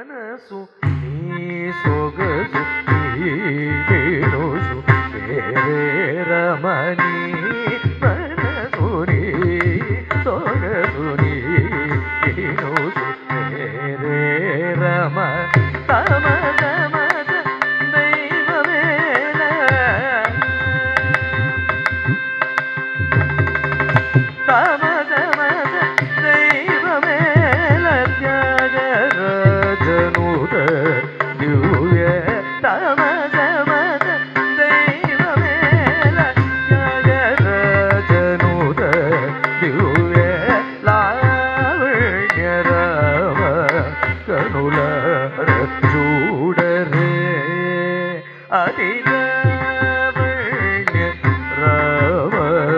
మనసు నీ సొగసు నీనుసు వేరే రమణి మనసు నీ సొగసు నీనుసు వేరే రమ తమ తమద దైవమేల தமதமத தெய்வமேல தியாகராஜனுத திவ்ய தமதமத தெய்வமேல தியாகராஜனுத திவ்ய லாவண்ய ராம கனுல చూడరే అది లావణ్య రామ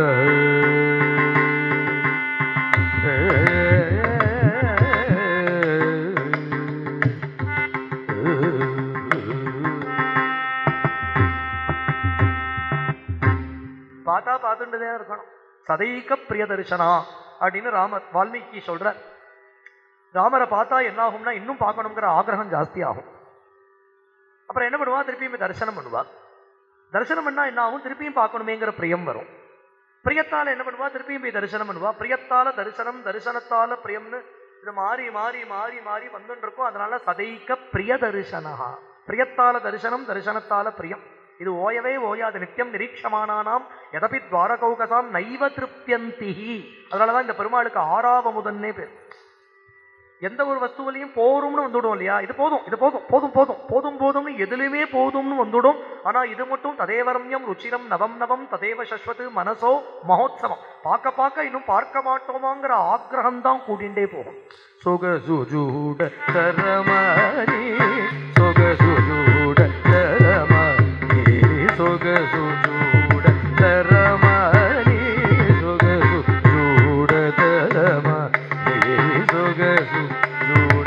பார்த்தா பார்த்துட்டுதே இருக்கணும் சதைக்க பிரிய தரிசனா அப்படின்னு ராமர் வால்மீகி சொல்றார் ராமரை பார்த்தா என்ன ஆகும்னா இன்னும் பார்க்கணுங்கிற ஆகிரகம் ஜாஸ்தி ஆகும் அப்புறம் என்ன பண்ணுவா திருப்பியும் தரிசனம் பண்ணுவா தரிசனம் பண்ணா என்ன ஆகும் திருப்பியும் பார்க்கணுமேங்கிற பிரியம் வரும் பிரியத்தால என்ன பண்ணுவா திருப்பியும் போய் தரிசனம் பண்ணுவா பிரியத்தால தரிசனம் தரிசனத்தால பிரியம்னு இது மாறி மாறி மாறி மாறி வந்துட்டு இருக்கும் அதனால சதைக்க பிரிய தரிசனஹா பிரியத்தால தரிசனம் தரிசனத்தால பிரியம் இது ஓயவே ஓயாது நித்தியம் நிரீட்சமானானாம் எதபி துவாரகௌகசாம் நைவ திருப்தியந்திஹி அதனாலதான் இந்த பெருமாளுக்கு ஆறாவமுதன்னே பேர் எந்த ஒரு வஸ்துவிலையும் போரும்னு வந்துடும் இல்லையா இது போதும் இது போதும் போதும் போதும் போதும் போதும்னு எதுலையுமே போதும்னு வந்துடும் ஆனா இது மட்டும் ததேவரம்யம் ருச்சிரம் நவம் நவம் ததேவ சஸ்வத்து மனசோ மகோத்சவம் பார்க்க பார்க்க இன்னும் பார்க்க மாட்டோமாங்கிற ஆக்கிரகம் தான் கூட்டிகிட்டே போகும் சொகசுஜூட தரமணி சொகசுஜூட தரமணி சொகசுஜூட தரமணி சொகசுஜூட தரமணி சொகசு ஜூட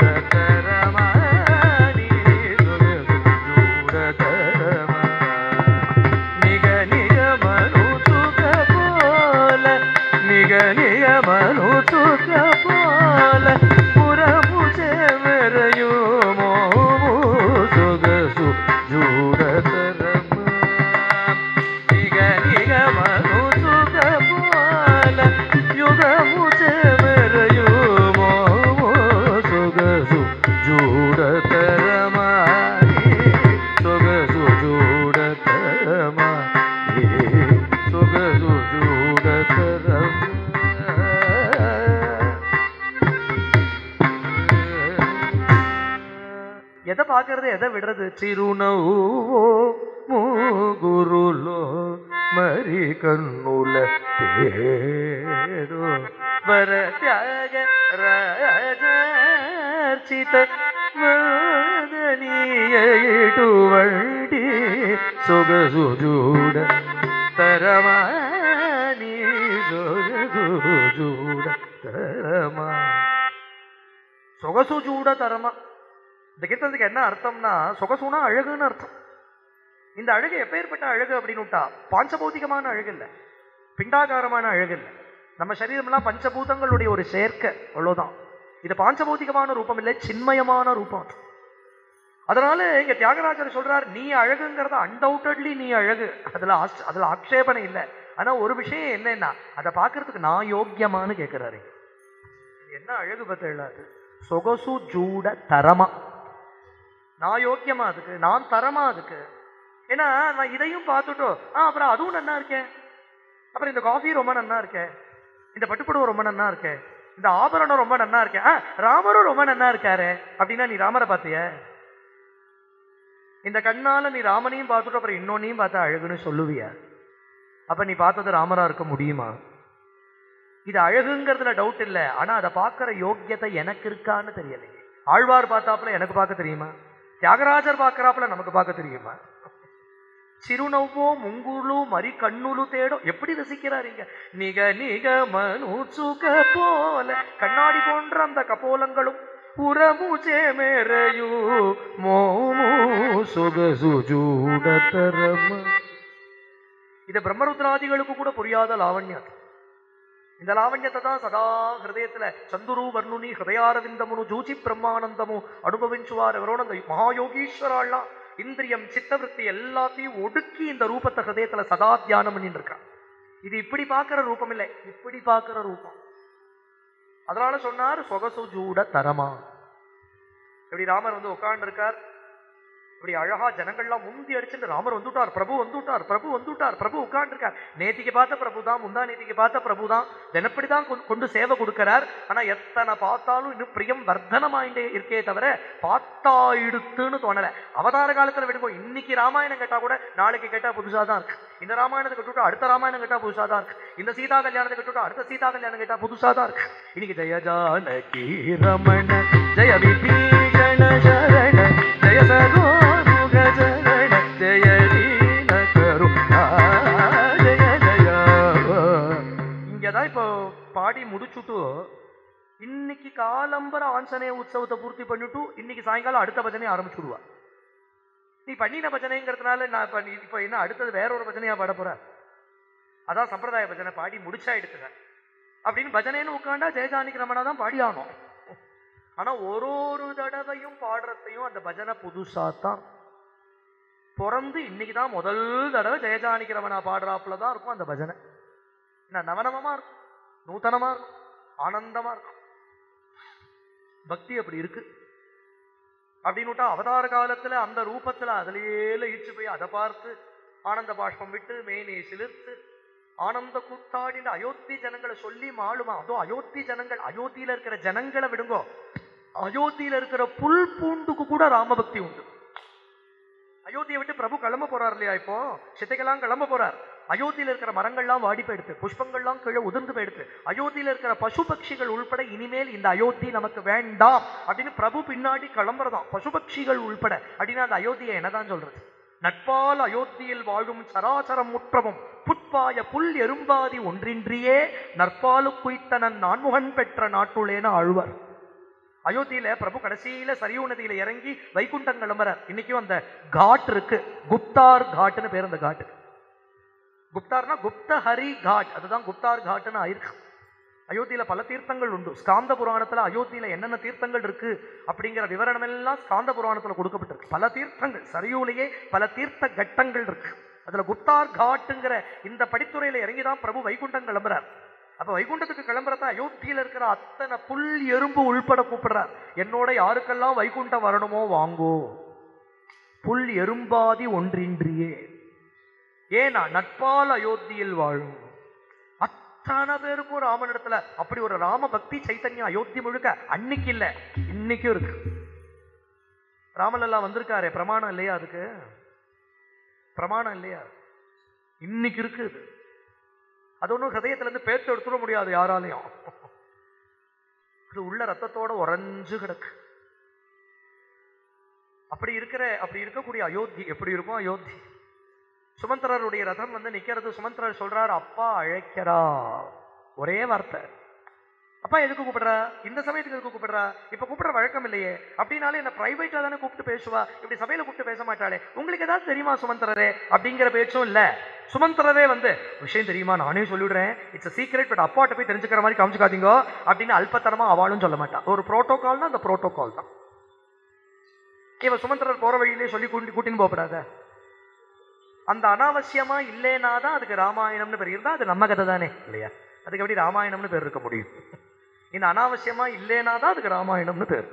தரமணி சொகசுஜூட தரம நிக நிக மனு சுக போல நிக நிக மனு சுக போல புறமு செவரையுமோ சொகசு ஜூட தரம நிக நிக மனு சுக போல யுகமு செவரையுமோ சொகசு ஜூட தரமாயி சொகசு ஜூட தரமாயி சொகசு ஜூட எதை பார்க்கறது எதை விடுறது చిరునవ్వు మూగురులో మరి కన్నుల తేడు వర త్యాగ రాజార్చిత మదనీయ ఇటువంటి సొగసు చూడ తరమాని సొగసు చూడ తరమా சொகசு சூட தரமா இந்த கீர்த்தனத்துக்கு என்ன அர்த்தம்னா சொகசுனா அழகுன்னு அர்த்தம் இந்த அழகு எப்பேற்பட்ட அழகு அப்படின்னு விட்டா பாஞ்சபௌதிகமான அழகு இல்லை பிண்டாகாரமான அழகு இல்லை நம்ம சரீரம்லாம் பஞ்சபூதங்களுடைய ஒரு சேர்க்கை அவ்வளவுதான் இது பாஞ்சபௌதிகமான ரூபம் இல்லை சின்மயமான ரூபம் அது. அதனால இங்க தியாகராஜர் சொல்றார் நீ அழகுங்கிறத அன்டவுட்டட்லி நீ அழகு அதுல ஆஸ்- அதுல ஆக்ஷேபனை இல்லை ஆனா ஒரு விஷயம் என்னன்னா அதை பார்க்கறதுக்கு நான் யோக்கியமான்னு கேட்கிறாரு என்ன அழகு பார்த்தீங்களா அது சொகசு ஜூட தரமா நான் யோக்கியமா அதுக்கு நான் தரமா அதுக்கு ஏன்னா நான் இதையும் பார்த்துட்டோம் ஆ அப்புறம் அதுவும் நன்னா இருக்கேன் அப்புறம் இந்த காஃபி ரொம்ப நன்னா இருக்கேன் இந்த பட்டுப்புடவை ரொம்ப நன்னா இருக்கேன் இந்த ஆபரணம் ரொம்ப நன்னா இருக்கேன் ஆ ராமரும் ரொம்ப நன்னா இருக்காரு அப்படின்னா நீ ராமரை பார்த்திய இந்த கண்ணால நீ ராமனையும் பார்த்துட்டு அப்புறம் இன்னொன்னையும் பார்த்தா அழகுன்னு சொல்லுவியா அப்ப நீ பார்த்தது ராமரா இருக்க முடியுமா இது அழகுங்கிறதுல டவுட் இல்லை ஆனா அதை பார்க்கிற யோக்கியத்தை எனக்கு இருக்கான்னு தெரியலையே ஆழ்வார் பார்த்தாப்புல எனக்கு பார்க்க தெரியுமா தியாகராஜர் பார்க்கறாப்புல நமக்கு பார்க்க தெரியுமா చిరునవ్వో ముంగులు మరి కన్నులు తేడో எப்படி ரசிக்கிறாருங்க நிக நிக மனுசுக போல கண்ணாடி போன்ற அந்த கபோலங்களும் புறமு சேமேரையு மோமு சொகசு ஜூடதரம இது பிரம்மருத்ராதிகளுக்கு கூட புரியாத லாவண்யம் அது. இந்த லாவண்யத்தை தான் சதா ஹிருதயத்துல சந்துரு வர்ணுனி ஹிருதயாரவிந்தமுனு ஜூச்சி பிரம்மானந்தமு அனுபவிச்சுவார் ఎవరోட அந்த மகாயோகீஸ்வராலாம் இந்திரியம் சித்தவருத்தி எல்லாத்தையும் ஒடுக்கி இந்த ரூபத்தை ஹிருதயத்துல சதா தியானம் பண்ணிட்டு இருக்கான் இது இப்படி பார்க்கிற ரூபம் இல்லை இப்படி பார்க்கிற ரூபம் அதனால சொன்னார் சொகசு ஜூட தரமா இப்படி ராமர் வந்து உட்கார்ந்து இருக்கார் இப்படி அழகா ஜனங்கள்லாம் முந்தி அடிச்சுட்டு ராமர் வந்துட்டார் பிரபு வந்துட்டார் பிரபு வந்துட்டார் பிரபு உட்கார்ந்துருக்கார் நேத்திக்கு பார்த்த பிரபு தான் முந்தா நேத்திக்கு பார்த்த பிரபு தான் தினப்படி தான் கொண்டு- கொண்டு சேவை கொடுக்கிறார் ஆனா எத்தனை பார்த்தாலும் இன்னும் பிரியம் வர்த்தனமாயிட்டே இருக்கே தவிர பார்த்தா இடுத்துன்னு தோணல அவதார காலத்துல விடுங்க இன்னைக்கு ராமாயணம் கேட்டா கூட நாளைக்கு கேட்டா புதுசா தான் இருக்கு இந்த ராமாயணத்தை கட்டுவிட்டு அடுத்த ராமாயணம் கேட்டா புதுசா தான் இருக்கு இந்த சீதா கல்யாணத்தை கட்டுவிட்டு அடுத்த சீதா கல்யாணம் கேட்டா புதுசா தான் இருக்கு இன்னைக்கு ஜெய ஜானகி ரமண ஜெய விபீஷண சரண ஜெய சகோருக சரண ஜெய தீன கருணா ஜெய ஜெய இங்கதான் இப்போ பாடி முடிச்சுட்டு இன்னைக்கு காலம்பர ஆஞ்சநேய உற்சவத்தை பூர்த்தி பண்ணிட்டு இன்னைக்கு சாயங்காலம் அடுத்த பஜனை ஆரம்பிச்சுடுவா நீ பண்ணின பஜனைங்கிறதுனால நான் இப்ப நீ இப்ப என்ன அடுத்தது வேற ஒரு பஜனையா பாட போற அதான் சம்பிரதாய பஜனை பாடி முடிச்சா எடுத்துக்க அப்படின்னு பஜனைன்னு உட்காண்டா ஜெயஜானிக்கு ரமணா தான் பாடி ஆகணும் ஆனா ஒரு ஒரு தடவையும் பாடுறதையும் அந்த பஜனை புதுசா தான் பிறந்து இன்னைக்கு தான் முதல் தடவை ஜெயஜானிக்கு ரமணா பாடுறாப்புல தான் இருக்கும் அந்த பஜனை என்ன நவனவமா இருக்கும் நூத்தனமா இருக்கும் ஆனந்தமா இருக்கும் பக்தி அப்படி இருக்கு அப்படின்னு விட்டா அவதார காலத்துல அந்த ரூபத்துல அதுலயே லயிச்சு போய் அதை பார்த்து ஆனந்த பாஷ்பம் விட்டு மேனே சிலிர்த்து ஆனந்த கூத்தாடின அயோத்தி ஜனங்களை சொல்லி மாளுமா அதோ அயோத்தி ஜனங்கள் அயோத்தியில இருக்கிற ஜனங்களை விடுங்கோ அயோத்தியில இருக்கிற புல் பூண்டுக்கு கூட ராமபக்தி உண்டு அயோத்தியை விட்டு பிரபு கிளம்ப போறார் இல்லையா இப்போ சித்தைக்கெல்லாம் கிளம்ப போறார் அயோத்தியில இருக்கிற மரங்கள்லாம் வாடி போயிடுத்து புஷ்பங்கள்லாம் கீழே உதிர்ந்து போயிடுத்து அயோத்தியில இருக்கிற பசு பட்சிகள் உள்பட இனிமேல் இந்த அயோத்தி நமக்கு வேண்டாம் அப்படின்னு பிரபு பின்னாடி கிளம்புறதாம் பசு பட்சிகள் உள்பட அப்படின்னு அந்த அயோத்தியை என்னதான் சொல்றது நட்பால் அயோத்தியில் வாழும் சராசரம் முற்றவும் புட்பாய புல் எறும்பாதி ஒன்றின்றியே நற்பாலு குய்த்தனன் நான்முகன் பெற்ற நாட்டுளேன ஆழ்வார் அயோத்தியில பிரபு கடைசியில சரியு நதியில இறங்கி வைகுண்டம் கிளம்புறார் இன்னைக்கும் அந்த காட் இருக்கு குப்தார் காட்னு பேர் அந்த காட்டு குப்தார்னா குப்த ஹரி காட் அதுதான் குப்தார் காட்னு ஆயிருக்கு அயோத்தியில பல தீர்த்தங்கள் உண்டு ஸ்காந்த புராணத்துல அயோத்தியில என்னென்ன தீர்த்தங்கள் இருக்கு அப்படிங்கிற விவரணம் எல்லாம் ஸ்காந்த புராணத்துல கொடுக்கப்பட்டிருக்கு பல தீர்த்தங்கள் சரியூலையே பல தீர்த்த கட்டங்கள் இருக்கு அதுல குப்தார் காட்டுங்கிற இந்த படித்துறையில இறங்கிதான் பிரபு வைகுண்டம் கிளம்புறார் அப்ப வைகுண்டத்துக்கு கிளம்புறத அயோத்தியில இருக்கிற அத்தனை புல் எறும்பு உள்பட கூப்பிடுறார் என்னோட யாருக்கெல்லாம் வைகுண்டம் வரணுமோ வாங்கோ புல் எறும்பாதி ஒன்றின்றியே ஏனா நட்பால் அயோத்தியில் வாழும் அத்தனை பேருக்கும் ராமனிடத்துல அப்படி ஒரு ராம பக்தி சைத்தன்யம் அயோத்தி முழுக்க அன்னைக்கு இல்ல இன்னைக்கும் இருக்கு ராமலல்லா வந்திருக்காரே பிரமாணம் இல்லையா அதுக்கு பிரமாணம் இல்லையா இன்னைக்கு இருக்கு இது அது ஒன்றும் ஹதயத்துல இருந்து பேத்து எடுத்துட முடியாது யாராலையும் அது உள்ள ரத்தத்தோட உறைஞ்சு கிடக்கு அப்படி இருக்கிற அப்படி இருக்கக்கூடிய அயோத்தி எப்படி இருக்கும் அயோத்தி சுமந்திரருடைய ரதம் வந்து நிக்கிறது சுமந்திரர் சொல்றார் அப்பா அழைக்கிறா ஒரே வார்த்தை அப்பா எதுக்கு கூப்பிடுறா இந்த சமயத்துக்கு எதுக்கு கூப்பிடுறா இப்ப கூப்பிடுற வழக்கம் இல்லையே அப்படின்னாலே என்ன பிரைவேட்ல தானே கூப்பிட்டு பேசுவா இப்படி சபையில கூப்பிட்டு பேச மாட்டாளே உங்களுக்கு ஏதாவது தெரியுமா சுமந்திரரே அப்படிங்கிற பேச்சும் இல்ல சுமந்திரரே வந்து விஷயம் தெரியுமா நானே சொல்லிடுறேன் இட்ஸ் சீக்ரெட் பட் அப்பாட்ட போய் தெரிஞ்சுக்கிற மாதிரி காமிச்சுக்காதீங்க அப்படின்னு அல்பத்தனமா அவளும் சொல்ல மாட்டா ஒரு புரோட்டோகால்னா அந்த புரோட்டோகால் தான் இவன் சுமந்திரர் போற வழியிலே சொல்லி கூட்டி கூட்டின்னு போகப்படாத அந்த அனாவசியமா இல்லைனா தான் அதுக்கு ராமாயணம்னு பேர் இருந்தா அது நம்ம கதை தானே இல்லையா அதுக்கு எப்படி ராமாயணம்னு பேர் இருக்க முடியும் இந்த அனாவசியமா இல்லைனா தான் அதுக்கு ராமாயணம்னு பேர்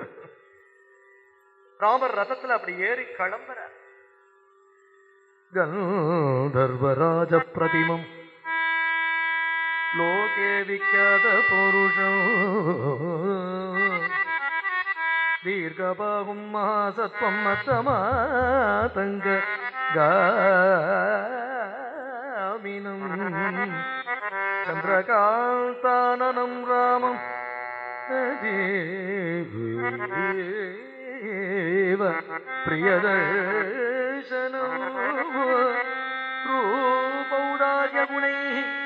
ராமர் ரதத்துல அப்படி ஏறி கிளம்புற கந்தர்வராஜ பிரதிமம் லோகே விக்யாத புருஷம் தீர்க்கபாகும் மகாசத்வம் மத்தமாதங்க காமினம் சந்திரகாந்தானனம் ராமம் தேவ பிரியதர்சனம் ரூபௌதாரிய குணை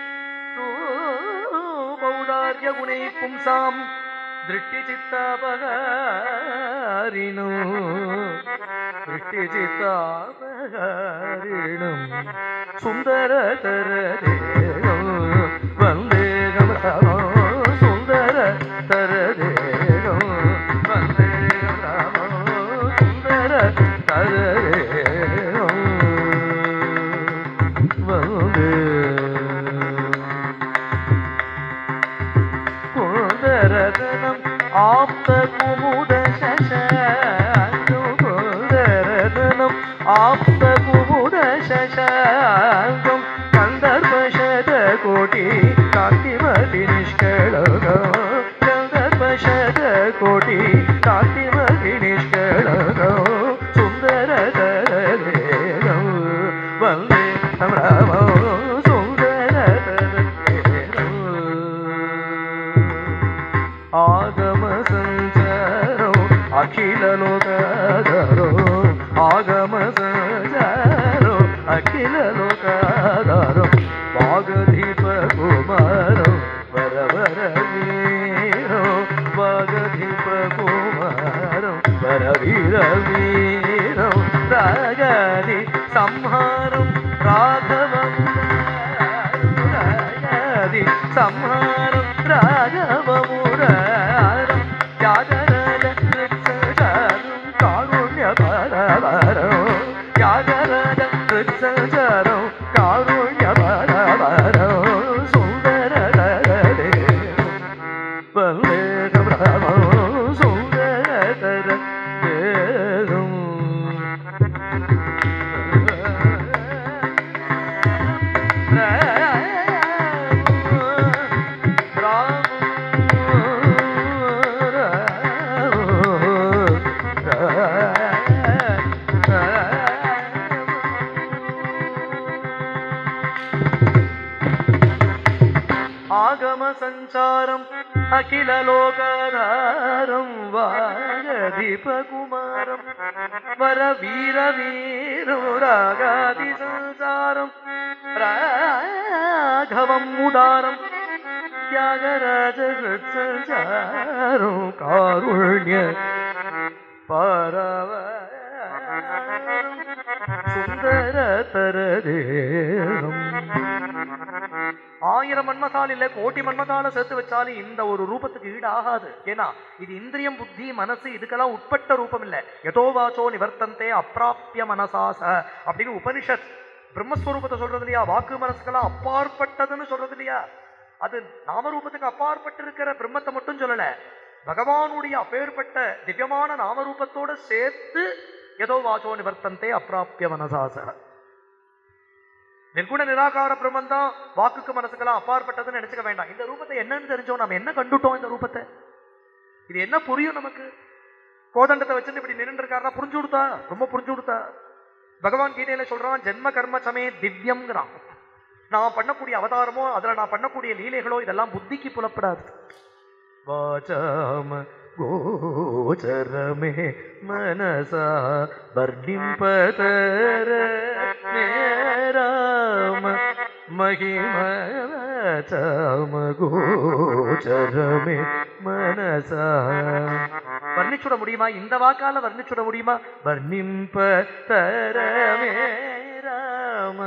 ரூபௌதாரிய குணை பும்சாம் दृष्टिचित्तापहारिणो दृष्टिचित्तापहारिणं सुन्दरतरदेवं वन्देहं காந்திமதி நிஷ்களோ சுந்தர தரதேகோ வந்தே ராமோ சுந்தர தரதேகோ ಆಗಮ ಸಂಚಾರೋ ಅಖಿಲ ಲೋಕದಾರೋ ಆಗಮ ಸಂಚಾರೋ ಅಖಿಲ ಲೋಕದಾರೋ ವಾಗದೀಪ ಕುಮಾರೋ ವರ ವರ ವೀರೋ ವಾಗದೀಪ ಕುಮಾರೋ ವರ ವೀರ ವೀರೋ ರಾಗಾದಿ ಸಂಹಾರಂ ರಾಘವಂ ராஜாதி சம்ஹாரம் ராகவமுராரம் யாகரல ரிக்ஷசாரம் காருண்ய பரவரம் யாகரல ரிக்ஷசாரம் காருண்ய பரவரம் சுந்தர தரதே வந்தேக பிரமோ சுந்தர தர தேகம் ஆகம சஞ்சாரம் அகில லோகதாரம் வாரதீபகுமாரம் வர வீர வீரம் ராகாதி சஞ்சாரம் ராகவம் உதாரம் தியாகராஜ சஞ்சாரம் காருண்ய பரவ சுந்தர தரதேகம் ஆயிரம் மன்மதால் இல்ல கோட்டி மன்மதால சேர்த்து வச்சாலும் இந்த ஒரு ரூபத்துக்கு ஈடு ஆகாது ஏன்னா இது இந்திரியம் புத்தி மனசு இதுக்கெல்லாம் உட்பட்ட ரூபம் இல்ல எதோ வாச்சோ நிவர்த்தந்தே அப்பிராப்பிய மனசாச அப்படின்னு உபனிஷத் பிரம்மஸ்வரூபத்தை சொல்றது இல்லையா வாக்கு மனசுக்கெல்லாம் அப்பாற்பட்டதுன்னு சொல்றது இல்லையா அது நாமரூபத்துக்கு அப்பாற்பட்டு இருக்கிற பிரம்மத்தை மட்டும் சொல்லல பகவானுடைய அப்பேற்பட்ட திவ்யமான நாமரூபத்தோட சேர்த்து ஏதோ வாச்சோ நிவர்த்தந்தே அப்பிராப்பிய மனசாச நிர்குண நிராகார பிரம்மன் தான் வாக்குக்கு மனசுக்கெல்லாம் அப்பாற்பட்டதுன்னு நினைச்சுக்க வேண்டாம் இந்த ரூபத்தை என்னன்னு தெரிஞ்சோம் நம்ம என்ன கண்டுட்டோம் இந்த ரூபத்தை இது என்ன புரியும் நமக்கு கோதண்டத்தை வச்சுட்டு இப்படி நின்று இருக்காருன்னா புரிஞ்சு கொடுத்தா ரொம்ப புரிஞ்சு கொடுத்தா பகவான் கீதையில சொல்றான் ஜென்ம கர்ம சமே திவ்யம்ங்கிறான் நான் பண்ணக்கூடிய அவதாரமோ அதுல நான் பண்ணக்கூடிய லீலைகளோ இதெல்லாம் புத்திக்கு புலப்படாது வாசாம கோச்சரமே மனசா வர்ணிம்பதர நேராம மகிமச்சாம கோச்சரமே மனசா வர்ணிச்சுட முடியுமா இந்த வாக்கால வர்ணிச்சுட முடியுமா வர்ணிம்ப தரமே ராம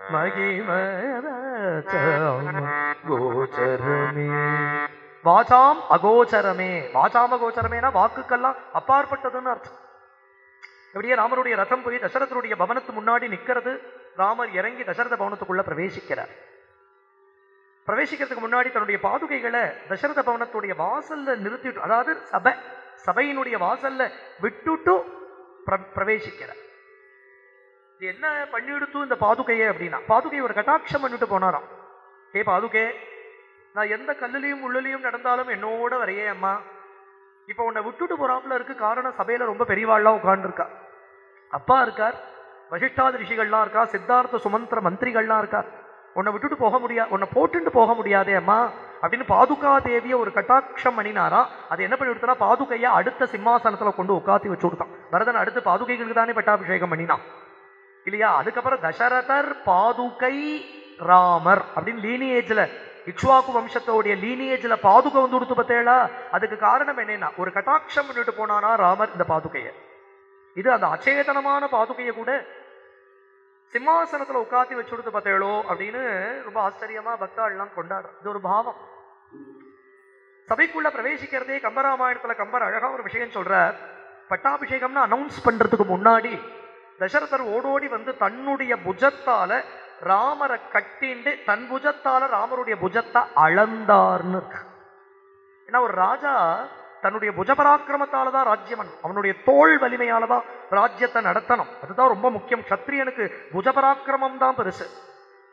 மகிமச்சாம கோச்சரமே வாசாம் அகோச்சரமே வாசாம் அகோச்சரமேனா வாக்குக்கெல்லாம் அப்பாற்பட்டதுன்னு அர்த்தம் எப்படியே ராமருடைய ரதம் போய் தசரதனுடைய பவனத்து முன்னாடி நிக்கிறது ராமர் இறங்கி தசரத பவனத்துக்குள்ள பிரவேசிக்கிறார் பிரவேசிக்கிறதுக்கு முன்னாடி தன்னுடைய பாதுகைகளை தசரத பவனத்துடைய வாசல்ல நிறுத்திட்டு அதாவது சபை சபையினுடைய வாசல்ல விட்டுட்டு பிர- பிரவேசிக்கிறார் இது என்ன பண்ணிடுத்து இந்த பாதுகையை அப்படின்னா பாதுகை ஒரு கட்டாட்சம் பண்ணிட்டு போனாராம் ஹே பாதுகே நான் எந்த கல்லுலையும் உள்ளலையும் நடந்தாலும் என்னோட வரையே அம்மா இப்போ உன்னை விட்டுட்டு போறாப்புல இருக்கு காரணம் சபையில ரொம்ப பெரியவாள்லாம் உட்கார்ந்துருக்கா அப்பா இருக்கார் வசிஷ்டாதி ரிஷிகள்லாம் இருக்கா சித்தார்த்த சுமந்திர மந்திரிகள்லாம் இருக்கா உன்னை விட்டுட்டு போக முடியாது உன்னை போட்டுட்டு போக முடியாதே அம்மா அப்படின்னு பாதுகா தேவிய ஒரு கட்டாட்சம் பண்ணினாராம் அது என்ன பண்ணி கொடுத்தனா பாதுகையை அடுத்த சிம்மாசனத்துல கொண்டு உட்காத்தி வச்சு கொடுத்தான் பரதன் அடுத்து பாதுகைகளுக்கு தானே பட்டாபிஷேகம் பண்ணினான் இல்லையா அதுக்கப்புறம் தசரதர் பாதுகை ராமர் அப்படின்னு லீனியேஜ்ல இக்ஷ்வாக்கு வம்சத்தோடைய லீனியேஜ்ல பாதுகை வந்து கொடுத்து பார்த்தேளா அதுக்கு காரணம் என்னன்னா ஒரு கட்டாட்சம் பண்ணிட்டு போனானா ராமர் இந்த பாதுகைய இது அந்த அச்சேதனமான பாதுகையை கூட சிம்மாசனத்துல உட்காத்தி வச்சு கொடுத்து பார்த்தேளோ அப்படின்னு ரொம்ப ஆச்சரியமா பக்தாள்லாம் கொண்டாடுறோம் இது ஒரு பாவம் சபைக்குள்ள பிரவேசிக்கிறதே கம்பராமாயணத்துல கம்பர் அழகா ஒரு விஷயம் சொல்றார் பட்டாபிஷேகம்னு அனௌன்ஸ் பண்றதுக்கு முன்னாடி தசரதர் ஓடோடி வந்து தன்னுடைய புஜத்தால ராமரை கட்டிண்டு தன் புஜத்தால ராமருடைய புஜத்தை அளந்தார்னு இருக்கு ஏன்னா ஒரு ராஜா தன்னுடைய புஜபராக்கிரமத்தால தான் ராஜ்யம் பண்ணணும். அவனுடைய தோல் வலிமையால தான் ராஜ்யத்தை நடத்தணும் அதுதான் ரொம்ப முக்கியம் சத்திரியனுக்கு புஜபராக்கிரமம் தான் பெருசு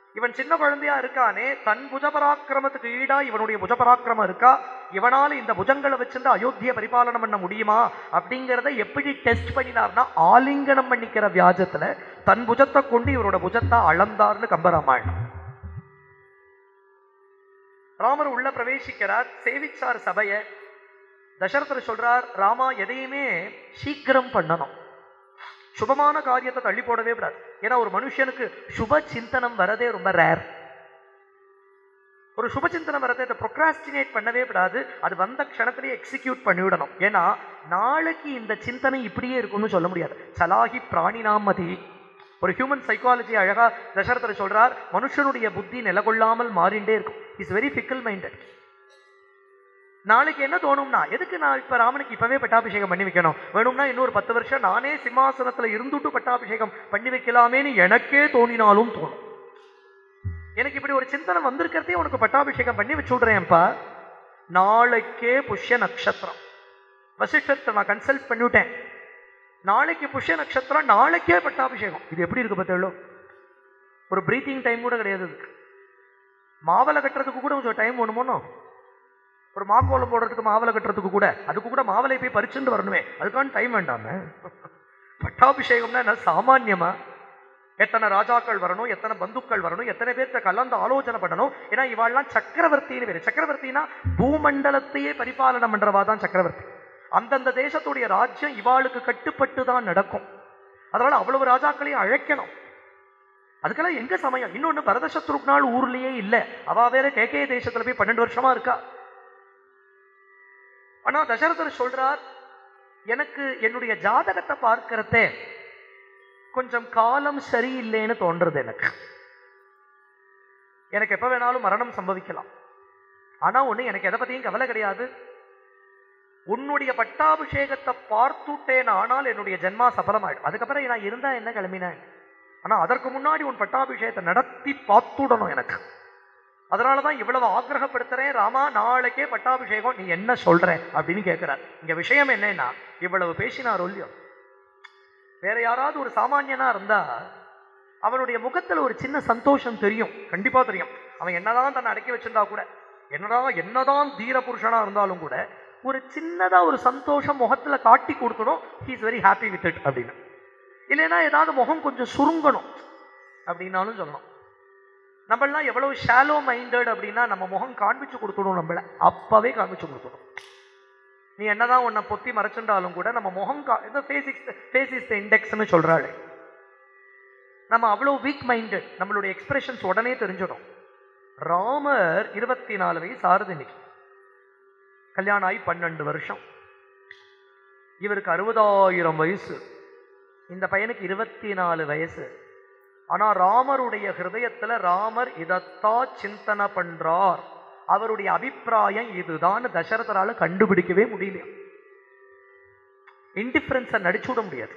இவன் சின்ன குழந்தையா இருக்கானே தன் புஜபராக்கிரமத்துக்கு ஈடா இவனுடைய புஜபராக்கிரமம் இருக்கா இவனால இந்த புஜங்களை வச்சிருந்து அயோத்திய பரிபாலனம் பண்ண முடியுமா அப்படிங்கிறத எப்படி டெஸ்ட் பண்ணினார்னா ஆலிங்கனம் பண்ணிக்கிற வியாஜத்துல தன் புஜத்தை கொண்டு இவரோட புஜத்தை அளந்தார்னு கம்பராமாயணம் ராமர் உள்ள பிரவேசிக்கிறார் சேவிச்சார் சபைய தசரதர் சொல்றார் ராமா எதையுமே சீக்கிரம் பண்ணணும் சுபமான காரியத்தை தள்ளி போடவே விடாது ஏன்னா ஒரு மனுஷனுக்கு சுப சிந்தனம் வரதே ரொம்ப ரேர் ஒரு சுப சிந்தனம் வரதை அதை ப்ரொக்ராஸ்டினேட் பண்ணவே விடாது அது வந்த க்ஷணத்திலேயே எக்ஸிக்யூட் பண்ணிவிடணும் ஏன்னா நாளைக்கு இந்த சிந்தனை இப்படியே இருக்கும்னு சொல்ல முடியாது சலாகி பிராணினாமதி ஒரு ஹியூமன் சைக்காலஜி அழகா தசரதர் சொல்றார் மனுஷனுடைய புத்தி நிலகொள்ளாமல் மாறிண்டே இருக்கும் இஸ் வெரி ஃபிக்கல் மைண்டட் நாளைக்கு என்ன தோணும்னா எதுக்கு நான் இப்ப ராமனுக்கு இப்பவே பட்டாபிஷேகம் பண்ணி வைக்கணும் வேணும்னா இன்னொரு பத்து வருஷம் நானே சிம்மாசனத்துல இருந்துட்டு பட்டாபிஷேகம் பண்ணி வைக்கலாமேன்னு எனக்கே தோணினாலும் தோணும் எனக்கு இப்படி ஒரு சிந்தனை வந்திருக்கிறதே உனக்கு பட்டாபிஷேகம் பண்ணி வச்சு விடுறேன்ப்பா நாளைக்கே புஷ்ய நட்சத்திரம் வசிஷ்டத்தை நான் கன்சல்ட் பண்ணிவிட்டேன் நாளைக்கு புஷ்ய நட்சத்திரம் நாளைக்கே பட்டாபிஷேகம் இது எப்படி இருக்கு பார்த்தேளோ ஒரு பிரீத்திங் டைம் கூட கிடையாது இதுக்கு மாவலை கட்டுறதுக்கு கூட கொஞ்சம் டைம் வேணுமோனோ ஒரு மாக்கோலம் போடுறதுக்கு மாவலை கட்டுறதுக்கு கூட அதுக்கு கூட மாவலை போய் பறிச்சுட்டு வரணுமே அதுக்கான டைம் வேண்டாமே பட்டாபிஷேகம்னா என்ன சாமான்யமா எத்தனை ராஜாக்கள் வரணும் எத்தனை பந்துக்கள் வரணும் எத்தனை பேர்த்த கலந்து ஆலோசனை பண்ணணும் ஏன்னா இவாள்லாம் சக்கரவர்த்தின்னு பேரு சக்கரவர்த்தினா பூமண்டலத்தையே பரிபாலனம் பண்றவா தான் சக்கரவர்த்தி அந்தந்த தேசத்துடைய ராஜ்யம் இவாளுக்கு கட்டுப்பட்டு தான் நடக்கும் அதனால அவ்வளவு ராஜாக்களையும் அழைக்கணும் அதுக்கெல்லாம் எங்க சமயம் இன்னொன்னு பரதசத்ருக்னாள் ஊர்லயே இல்ல அவ வேற கேகே தேசத்துல போய் பன்னெண்டு வருஷமா இருக்கா ஆனா தசரதர் சொல்றார் எனக்கு என்னுடைய ஜாதகத்தை பார்க்கிறதே கொஞ்சம் காலம் சரியில்லைன்னு தோன்றது எனக்கு எனக்கு எப்ப வேணாலும் மரணம் சம்பவிக்கலாம் ஆனா ஒண்ணு எனக்கு எதை பத்தியும் கவலை கிடையாது உன்னுடைய பட்டாபிஷேகத்தை பார்த்துட்டேன் ஆனால் என்னுடைய ஜென்மா சபலமாயிடும் அதுக்கப்புறம் நான் இருந்தா என்ன கிளம்பினேன் ஆனா அதற்கு முன்னாடி உன் பட்டாபிஷேகத்தை நடத்தி பார்த்துடணும் எனக்கு அதனாலதான் இவ்வளவு ஆக்கிரகப்படுத்துறேன் ராமா நாளைக்கே பட்டாபிஷேகம் நீ என்ன சொல்ற அப்படின்னு கேட்கிறார் இங்க விஷயம் என்னன்னா இவ்வளவு பேசினார் இல்லையோ வேற யாராவது ஒரு சாமானியனா இருந்தா அவனுடைய முகத்துல ஒரு சின்ன சந்தோஷம் தெரியும் கண்டிப்பா தெரியும் அவன் என்னதான் தன்னை அடக்கி வச்சிருந்தா கூட என்னதான் என்னதான் தீர புருஷனா இருந்தாலும் கூட ஒரு சின்னதா ஒரு சந்தோஷம் முகத்துல காட்டி கொடுக்கணும் he is very happy with it அப்படின்னு இல்லைன்னா ஏதாவது முகம் கொஞ்சம் சுருங்கணும் அப்படின்னாலும் சொல்லணும் நம்மளாம் எவ்வளவு ஷாலோ மைண்டட் அப்படின்னா நம்ம முகம் காண்பிச்சு கொடுத்துடும் நம்மள அப்பவே காண்பிச்சு கொடுத்துடும் நீ என்னதான் உன்னை பொத்தி மறைச்சுட்டாலும் கூட நம்ம முகம் கா இந்த face is face is the இண்டெக்ஸ்னு சொல்றாள் நம்ம அவ்வளோ வீக் மைண்டட் நம்மளுடைய எக்ஸ்பிரஷன்ஸ் உடனே தெரிஞ்சிடும் ராமர் இருபத்தி நாலு வயசு ஆறுது இன்னைக்கு கல்யாணம் ஆகி பன்னெண்டு வருஷம் இவருக்கு அறுபதாயிரம் வயசு இந்த பையனுக்கு இருபத்தி நாலு வயசு ஆனா ராமருடைய ஹிருதயத்துல ராமர் இதத்தான் சிந்தனை பண்றார் அவருடைய அபிப்பிராயம் இதுதான் தசரதரால கண்டுபிடிக்கவே முடியல இன்டிஃபரன்ஸை நடிச்சு விட முடியாது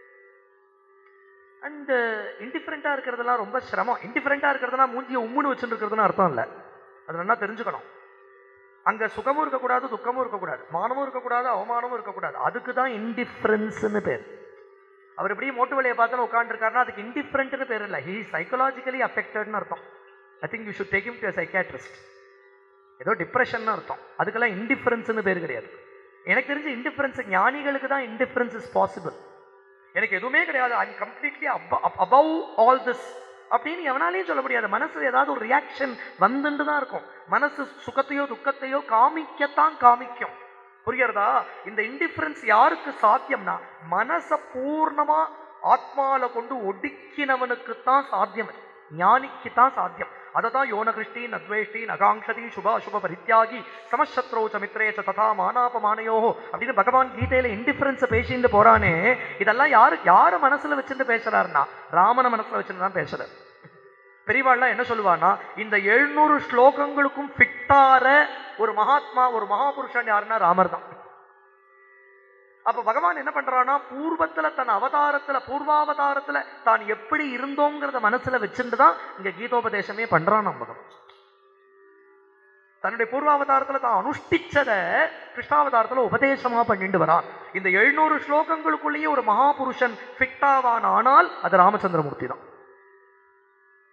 அண்ட் இன்டிஃபரெண்டா இருக்கிறதெல்லாம் ரொம்ப சிரமம் இன்டிஃபரெண்டா இருக்கிறதுனா மூஞ்சியை உம்முன்னு வச்சுட்டு இருக்கிறதுன்னு அர்த்தம் இல்லை அது நல்லா தெரிஞ்சுக்கணும் அங்க சுகமும் இருக்கக்கூடாது துக்கமும் இருக்கக்கூடாது மானமும் இருக்கக்கூடாது அவமானமும் இருக்கக்கூடாது அதுக்கு தான் இன்டிஃபரன்ஸ்னு பேர் அவர் இப்படியே மோட்டு வழியை பார்த்து உட்காந்துருக்காருன்னா அதுக்கு இன்டிஃபரெண்ட்னு பேர் இல்லை ஹீ சைக்கலாஜிக்கலி அஃபெக்டட்னு அர்த்தம் I think you should take him to psychiatrist ஏதோ டிப்ரெஷன் அர்த்தம் அதுக்கெல்லாம் இன்டிஃபரன்ஸ்னு பேர் கிடையாது எனக்கு தெரிஞ்ச இன்டிஃபரன்ஸ் ஞானிகளுக்கு தான் இன்டிஃபரன்ஸ் இஸ் பாசிபிள் எனக்கு எதுவுமே கிடையாது I completely above all this அப்படின்னு எவனாலையும் சொல்ல முடியாது மனசுல ஏதாவது ஒரு ரியாக்ஷன் வந்துட்டு தான் இருக்கும் மனசு சுகத்தையோ துக்கத்தையோ காமிக்கத்தான் காமிக்கும் புரியுறதா இந்த இன்டிஃபரன்ஸ் யாருக்கு சாத்தியம்னா மனச பூர்ணமா ஆத்மால கொண்டு ஒடுக்கினவனுக்கு தான் சாத்தியம் ஞானிக்கு தான் சாத்தியம் அதை தான் யோனகிருஷ்டி நத்வேஷ்டி நகாங்ஷதி சுப அசுப பரித்தியாகி சமசத்ரோ ச மித்ரே ச ததா மானாபமானயோ அப்படின்னு பகவான் கீதையில இன்டிஃபரன்ஸை பேசிட்டு போறானே இதெல்லாம் யாரு யாரு மனசுல வச்சுட்டு பேசுறாருன்னா ராமன மனசுல வச்சுட்டு தான் பேசுறாரு பெரியவாள்லாம் என்ன சொல்லுவான்னா இந்த எழுநூறு ஸ்லோகங்களுக்கும் ஃபிட்டார ஒரு மகாத்மா ஒரு மகாபுருஷன் யாருன்னா ராமர் தான் அப்ப பகவான் என்ன பண்றான்னா பூர்வத்துல தன் அவதாரத்துல பூர்வாவதாரத்துல தான் எப்படி இருந்தோங்கிறத மனசுல வச்சுட்டு தான் இங்க கீதோபதேசமே பண்றான் நம்ம பகவான் தன்னுடைய பூர்வாவதாரத்துல தான் அனுஷ்டிச்சத கிருஷ்ணாவதாரத்துல உபதேசமா பண்ணிட்டு வரான் இந்த எழுநூறு ஸ்லோகங்களுக்குள்ளேயே ஒரு மகாபுருஷன் ஃபிட்டாவான் ஆனால் அது ராமச்சந்திரமூர்த்தி தான்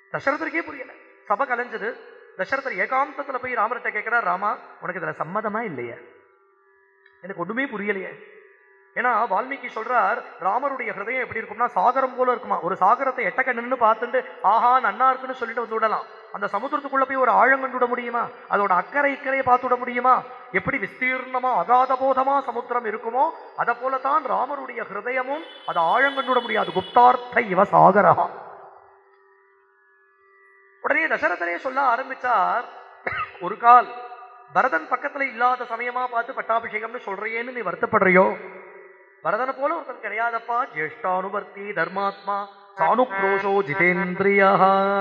தசரதருக்கே புரியல சபை கலைஞ்சது தசரதர் ஏகாந்தத்துல போய் ராமர்கிட்ட கேட்கிறார் ராமா உனக்கு இதுல சம்மதமா இல்லையா எனக்கு ஒண்ணுமே புரியலையே ஏன்னா வால்மீகி சொல்றார் ராமருடைய ஹிருதயம் எப்படி இருக்கும்னா சாகரம் போல இருக்குமா ஒரு சாகரத்தை எட்ட கண்ணுன்னு பார்த்துட்டு ஆஹா நன்னா இருக்குன்னு சொல்லிட்டு வந்து விடலாம் அந்த சமுத்திரத்துக்குள்ள போய் ஒரு ஆழம் கண்டு விட முடியுமா அதோட அக்கறை இக்கரையை பார்த்து விட முடியுமா எப்படி விஸ்தீர்ணமா அகாத போதமா சமுத்திரம் இருக்குமோ அதை போலதான் ராமருடைய ஹிருதயமும் அதை ஆழம் கண்டு விட முடியாது குப்தார்த்த இவ சாகரா உடனே தசரதரே சொல்ல ஆரம்பிச்சார் ஒரு கால் பரதன் பக்கத்துல இல்லாத சமயமா பார்த்து பட்டாபிஷேகம்னு சொல்றியேன்னு நீ வருத்தப்படுறியோ பரதனை போல ஒருத்தன் கிடையாதப்பா ஜேஷ்டானுவர்த்தி தர்மாத்மா சாணுக்ரோஷோ ஜிதேந்திரியா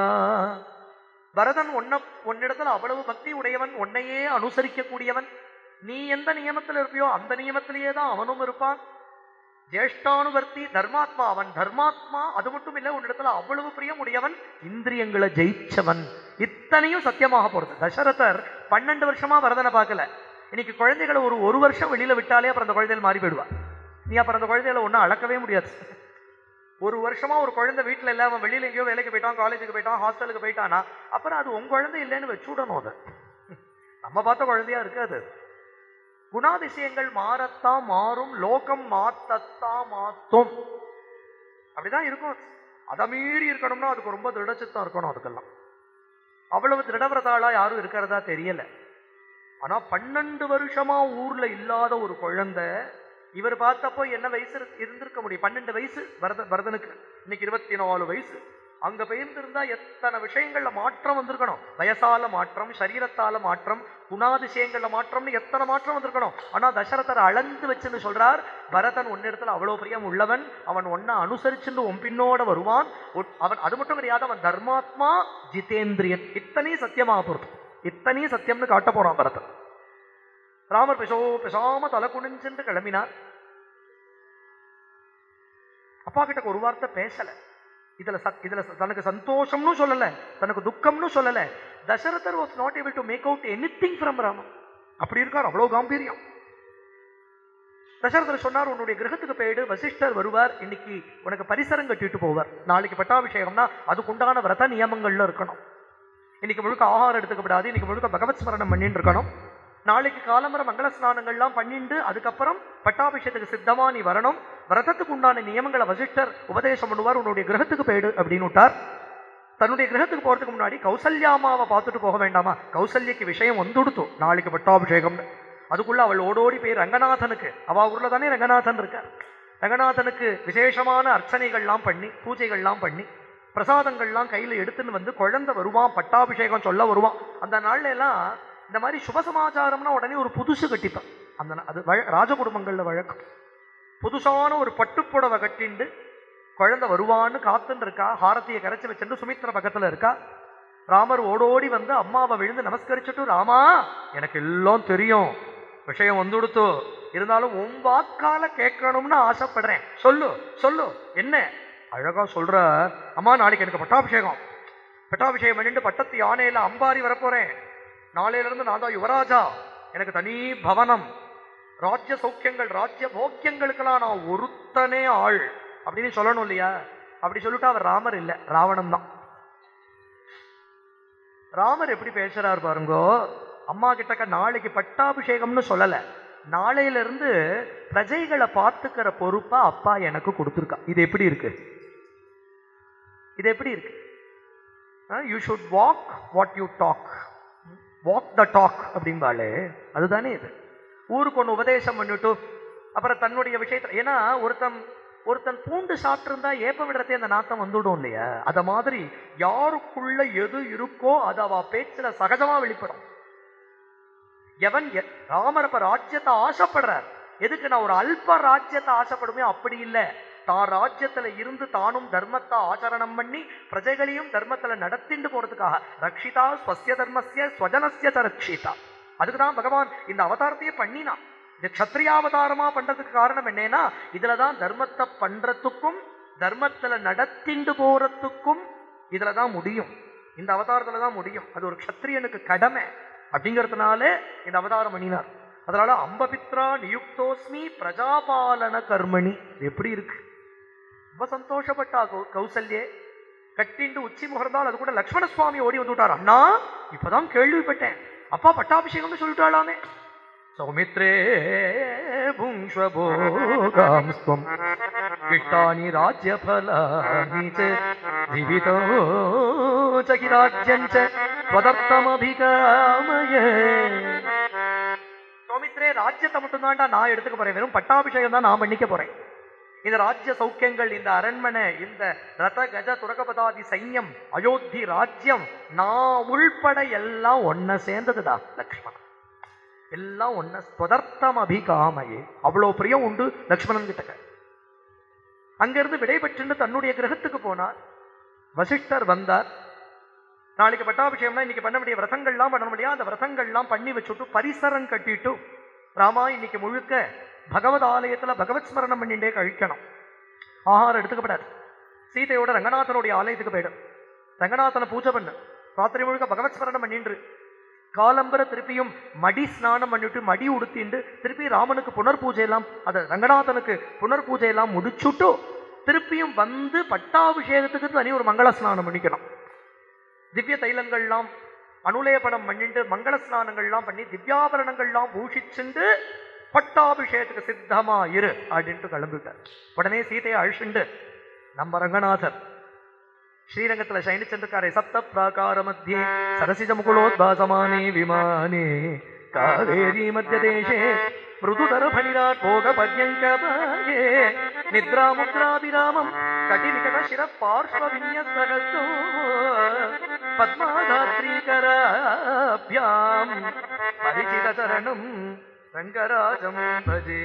பரதன் உன்ன உன்னிடத்துல அவ்வளவு பக்தி உடையவன் உன்னையே அனுசரிக்க கூடியவன் நீ எந்த நியமத்தில் இருப்பியோ அந்த நியமத்திலேயே தான் அவனும் இருப்பான் ஜேஷ்டானுவர்த்தி தர்மாத்மா அவன் தர்மாத்மா அது மட்டும் இல்ல உன்னிடத்துல அவ்வளவு பிரியம் உடையவன் இந்திரியங்களை ஜெயிச்சவன் இத்தனையும் சத்தியமாக போறது தசரதர் பன்னெண்டு வருஷமா வரதனை பார்க்கல இன்னைக்கு குழந்தைகளை ஒரு ஒரு வருஷம் வெளியில விட்டாலே அப்புறம் அந்த குழந்தைகள் மாறி போயிடுவா நீ அப்புறம் அந்த குழந்தைகளை ஒன்றும் அளக்கவே முடியாது ஒரு வருஷமா ஒரு குழந்தை வீட்டுல இல்ல அவன் வெளியில எங்கேயோ வேலைக்கு போயிட்டான் காலேஜுக்கு போயிட்டான் ஹாஸ்டலுக்கு போயிட்டானா அப்புறம் அது உங்க குழந்தை இல்லைன்னு வச்சு விடணும் அது நம்ம பார்த்த குழந்தையா இருக்காது குணாதிசயங்கள் மாறத்தான் மாறும் லோகம் மாத்தத்தான் மாத்தும் அப்படிதான் இருக்கும் அதை மீறி இருக்கணும்னா அதுக்கு ரொம்ப திருடச்சித்தம் இருக்கணும் அதுக்கெல்லாம் அவ்வளவு திருடவிரதாளா யாரும் இருக்கிறதா தெரியல ஆனா பன்னெண்டு வருஷமா ஊர்ல இல்லாத ஒரு குழந்தை இவர் பார்த்தப்போ என்ன வயசு இரு- இருந்திருக்க முடியும் பன்னெண்டு வயசு பரத பரதனுக்கு இன்னைக்கு இருபத்தி நாலு வயசு அங்க பெயர்ந்திருந்தா எத்தனை விஷயங்கள்ல மாற்றம் வந்திருக்கணும் வயசால மாற்றம் சரீரத்தால மாற்றம் குணாதிசயங்கள்ல மாற்றம்னு எத்தனை மாற்றம் வந்திருக்கணும் ஆனா தசரதர் அளந்து வச்சுன்னு சொல்றார் பரதன் உன்னிடத்துல அவ்வளவு பிரியம் உள்ளவன் அவன் ஒன்ன அனுசரிச்சுன்னு உன் பின்னோட வருவான் உன்- அவன் அது மட்டும் கிடையாது அவன் தர்மாத்மா ஜிதேந்திரியன் இத்தனையும் சத்தியமாக பொறுத்து இத்தனையும் சத்தியம்னு காட்ட போறான் பரதன் ராமர் பிசோ பிசாம தலை குனிஞ்சென்று கிளம்பினார் அப்பா கிட்ட ஒரு வார்த்தை பேசல இதுல சத்- இதுல ச- தனக்கு சந்தோஷம்னு சொல்லல தனக்கு துக்கம்னு சொல்லல Dasarathar was not able to make out anything from Raman அப்படி இருக்கார் அவ்வளவு காம்பீரியம் தசரதர் சொன்னார் உன்னுடைய கிரகத்துக்கு போயிடு வசிஷ்டர் வருவார் இன்னைக்கு உனக்கு பரிசரம் கட்டிட்டு போவார் நாளைக்கு பட்டாபிஷேகம்னா அதுக்குண்டான விரத நியமங்கள்ல இருக்கணும் இன்னைக்கு முழுக்க ஆகாரம் எடுத்துக்கப்படாது இன்னைக்கு முழுக்க பகவத் ஸ்மரணம் பண்ணிட்டு இருக்கணும் நாளைக்கு காலம்பர மங்கள ஸ்நானங்கள்லாம் பண்ணிண்டு அதுக்கப்புறம் பட்டாபிஷேகத்துக்கு சித்தமா நீ வரணும் விரதத்துக்கு உண்டான நியமங்களை வசிஷ்டர் உபதேசம் பண்ணுவார் உன்னுடைய கிரகத்துக்கு போயிடு அப்படின்னு விட்டார் தன்னுடைய கிரகத்துக்கு போறதுக்கு முன்னாடி கௌசல்யாமாவை பார்த்துட்டு போக வேண்டாமா கௌசல்யக்கு விஷயம் வந்துடுத்து நாளைக்கு பட்டாபிஷேகம் அதுக்குள்ள அவள் ஓடோடி போய் ரங்கநாதனுக்கு அவ ஊர்ல தானே ரங்கநாதன் இருக்கார் ரங்கநாதனுக்கு விசேஷமான அர்ச்சனைகள்லாம் பண்ணி பூஜைகள்லாம் பண்ணி பிரசாதங்கள்லாம் கையில எடுத்துன்னு வந்து குழந்தை வருவான் பட்டாபிஷேகம் சொல்ல வருவான் அந்த நாள்ல எல்லாம் இந்த மாதிரி சுப சமாச்சாரம்னா உடனே ஒரு புதுசு கட்டிப்பான் அந்த நா- அது வழ- ராஜ குடும்பங்கள்ல வழக்கம் புதுசான ஒரு பட்டுப்புடவை கட்டிண்டு குழந்தை வருவான்னு காத்துன்னு இருக்கா ஹாரத்தியை கரைச்சி வச்சுட்டு சுமித்ரா பக்கத்துல இருக்கா ராமர் ஓடோடி வந்து அம்மாவை விழுந்து நமஸ்கரிச்சுட்டு ராமா எனக்கு எல்லாம் தெரியும் விஷயம் வந்துடுத்து இருந்தாலும் உன் வாக்கால கேட்கணும்னு ஆசைப்படுறேன் சொல்லு சொல்லு என்ன அழகா சொல்ற அம்மா நாளைக்கு எனக்கு பட்டாபிஷேகம் பட்டாபிஷேகம் பண்ணிட்டு பட்டத்து யானையில அம்பாரி வரப்போறேன் நாளையில இருந்து நான் தான் யுவராஜா எனக்கு தனி பவனம் ராஜ்ய சௌக்கியங்கள் ராஜ்ய போக்கியங்களுக்கெல்லாம் நான் ஒருத்தனே ஆள் அப்படின்னு சொல்லணும் இல்லையா அப்படி சொல்லிட்டு அவர் ராமர் இல்ல ராவணன் தான் ராமர் எப்படி பேசுறார் பாருங்கோ அம்மா கிட்டக்க நாளைக்கு பட்டாபிஷேகம்னு சொல்லல நாளையில இருந்து பிரஜைகளை பார்த்துக்கிற பொறுப்பா அப்பா எனக்கு கொடுத்துருக்கா இது எப்படி இருக்கு இது எப்படி இருக்கு you should walk what you talk walk the talk அப்படிம்பாளே அதுதானே இது ஊருக்கு ஒன்று உபதேசம் பண்ணிட்டு அப்புறம் தன்னுடைய விஷயத்துல ஏன்னா ஒருத்தன் ஒருத்தன் பூண்டு சாப்பிட்டிருந்தா ஏப்ப விடுறதே அந்த நாத்தம் வந்துடும் இல்லையா அத மாதிரி யாருக்குள்ள எது இருக்கோ அது அவ பேச்சுல சகஜமா வெளிப்படும் எவன் எ- ராமர் அப்ப ராஜ்யத்தை ஆசைப்படுறார் எதுக்கு நான் ஒரு அல்ப ராஜ்யத்தை ஆசைப்படுமே அப்படி இல்லை தான் ராஜ்யத்துல இருந்து தானும் தர்மத்தை ஆச்சரணம் பண்ணி பிரஜைகளையும் தர்மத்துல நடத்திண்டு போறதுக்காக ரக்ஷிதா ஸ்வசிய தர்மஸ்ய ஸ்வஜனஸ்ய ச ரக்ஷிதா அதுக்கு தான் பகவான் இந்த அவதாரத்தையே பண்ணினான் இந்த க்ஷத்ரியாவதாரமா பண்றதுக்கு காரணம் என்னன்னா இதுலதான் தர்மத்தை பண்றதுக்கும் தர்மத்துல நடத்திண்டு போறதுக்கும் இதுலதான் முடியும் இந்த அவதாரத்துல தான் முடியும் அது ஒரு க்ஷத்ரியனுக்கு கடமை அப்படிங்கிறதுனால இந்த அவதாரம் பண்ணினார் அதனால அம்பபித்ரா நியுக்தோஸ்மி பிரஜாபாலன கர்மணி இது எப்படி இருக்கு ரொம்ப சந்தோஷப்பட்டா கௌ- கௌசல்யே கட்டிண்டு உச்சி முகர்ந்தால் அது கூட லக்ஷ்மண சுவாமி ஓடி வந்து விட்டார் அண்ணா இப்பதான் கேள்விப்பட்டேன் அப்பா பட்டாபிஷேகம்னு சொல்லிட்டாளாமே சௌமித்ரே புங்ஸ்வபோகாம்ஸ்வம் இஷ்டானி ராஜ்யஃலானி ச ஜீவிதோ சகிராஜ்யம் ச त्वदर्थमभिकामये சௌமித்ரே ராஜ்யத்தை மட்டும்தான்டா நான் எடுத்துக்க போறேன் வெறும் பட்டாபிஷேகம் தான் நான் பண்ணிக்க போறேன் இந்த ராஜ்ய சௌக்கியங்கள் இந்த அரண்மனை இந்த ரத கஜ துரகபதாதி சைன்யம் அயோத்தி ராஜ்யம் நான் உள்பட எல்லாம் ஒன்ன சேர்ந்ததுடா லக்ஷ்மணன் எல்லாம் ஒன்ன ஸ்வதர்த்தம் அபிகாமையே அவ்வளோ பிரியம் உண்டு லக்ஷ்மணன் கிட்ட அங்கிருந்து விடைபெற்றுன்னு தன்னுடைய கிரகத்துக்கு போனார் வசிஷ்டர் வந்தார் நாளைக்கு பட்டாபிஷேகம்னா இன்னைக்கு பண்ண வேண்டிய விரதங்கள்லாம் பண்ண முடியாது அந்த விரதங்கள்லாம் பண்ணி வச்சுட்டு பரிசரம் கட்டிட்டு ராமா இன்னைக்கு முழுக்க பகவத் ஆலயத்துல பகவத் ஸ்மரணம் பண்ணிட்டே கழிக்கணும் ஆகாரம் எடுத்துக்கப்படாது சீதையோட ரங்கநாதனுடைய ஆலயத்துக்கு போயிடும் ரங்கநாதனை பூஜை பண்ணு ராத்திரி முழுக்க பகவத் ஸ்மரணம் பண்ணின்று காலம்பர திருப்பியும் மடி ஸ்நானம் பண்ணிட்டு மடி உடுத்திண்டு திருப்பி ராமனுக்கு புனர் பூஜை எல்லாம் அது ரங்கநாதனுக்கு புனர் பூஜை எல்லாம் முடிச்சுட்டு திருப்பியும் வந்து பட்டாபிஷேகத்துக்கு தனி ஒரு மங்கள ஸ்நானம் பண்ணிக்கணும் திவ்ய தைலங்கள்லாம் அனுலேபனம் பண்ணிட்டு மங்கள ஸ்நானங்கள்லாம் பண்ணி திவ்யாபரணங்கள்லாம் பூஷிச்சுண்டு பட்டாபிஷேகத்துக்கு சித்தமா இரு அப்படின்ட்டு கிளம்பிட்டார் உடனே சீதையை அழிச்சுண்டு நம்ம ரங்கநாதர் ஸ்ரீரங்கத்துல சயனிச்சிருக்காரே சப்த பிராகார மத்தியே சரசிஜ முகுலோத்பாசமானே விமானே காவேரி மத்திய தேசே மிருதுதர பனிராட் போக பர்யங்கபாயே நித்ரா முத்ராபிராமம் கடி நிகட சிர பார்ஸ்வ விநியசகஸ்தோ பத்மாதாத்ரீகராபியாம் பரிச்சித சரணம் ரங்கராஜம் பஜே